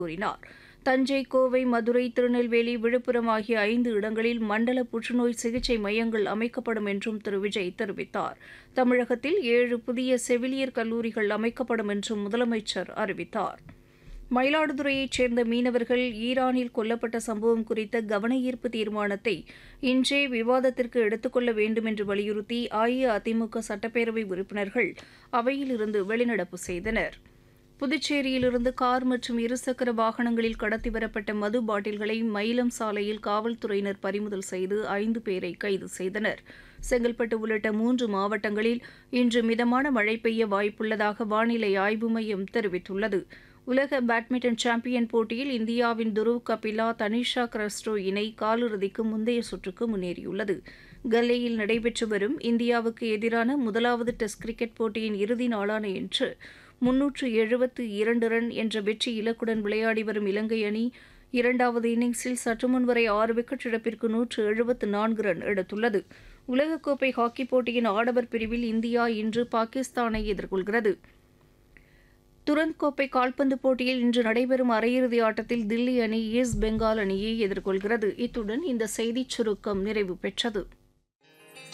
கூறினார் தஞ்சை கோவை மதுரை திருநெல்வேலி விழுப்புரம் ஆகிய ஐந்து இடங்களில் மண்டல புற்றுநோய் சிகிச்சை மையங்கள் அமைக்கப்படும் என்றும் திரு விஜய் தெரிவித்தார் தமிழகத்தில் ஏழு புதிய செவிலியர் கல்லூரிகள் அமைக்கப்படும் என்றும் முதலமைச்சர் அறிவித்தார் மயிலாடுதுறையைச் சேர்ந்த மீனவர்கள் ஈரானில் கொல்லப்பட்ட சம்பவம் குறித்த கவன ஈர்ப்பு தீர்மானத்தை இன்றே விவாதத்திற்கு எடுத்துக்கொள்ள வேண்டும் என்று வலியுறுத்தி அஇஅதிமுக சட்டப்பேரவை உறுப்பினர்கள் அவையிலிருந்து வெளிநடப்பு செய்தனர் புதுச்சேரியிலிருந்து கார் மற்றும் இருசக்கர வாகனங்களில் கடத்தி வரப்பட்ட மது பாட்டில்களை மயிலம் சாலையில் காவல்துறையினர் பறிமுதல் செய்து ஐந்து பேரை கைது செய்தனர் செங்கல்பட்டு உள்ளிட்ட மூன்று மாவட்டங்களில் இன்று மிதமான மழை பெய்ய வாய்ப்புள்ளதாக வானிலை ஆய்வு மையம் தெரிவித்துள்ளது உலக பேட்மிண்டன் சாம்பியன் போட்டியில் இந்தியாவின் துருவ் கபிலா தனிஷா கிரஸ்டோ இணை காலிறுதிக்கு முந்தைய சுற்றுக்கு முன்னேறியுள்ளது கல்லேயில் நடைபெற்று வரும் இந்தியாவுக்கு எதிரான முதலாவது டெஸ்ட் கிரிக்கெட் போட்டியின் இறுதி நாளான இன்று முன்னூற்று எழுபத்து இரண்டு ரன் என்ற வெற்றி இலக்குடன் விளையாடி வரும் இலங்கை அணி இரண்டாவது இன்னிங்ஸில் சற்று முன் வரை ஆறு விக்கெட் இழப்பிற்கு நூற்று எழுபத்து நான்கு ரன் எடுத்துள்ளது உலகக்கோப்பை ஹாக்கி போட்டியின் ஆடவர் பிரிவில் இந்தியா இன்று பாகிஸ்தானை எதிர்கொள்கிறது துரந்த் கோப்பை கால்பந்து போட்டியில் இன்று நடைபெறும் அரையிறுதி ஆட்டத்தில் தில்லி அணி ஈஸ்ட் பெங்கால் அணியை எதிர்கொள்கிறது இத்துடன் இந்த செய்திச் சுருக்கம் நிறைவு பெற்றது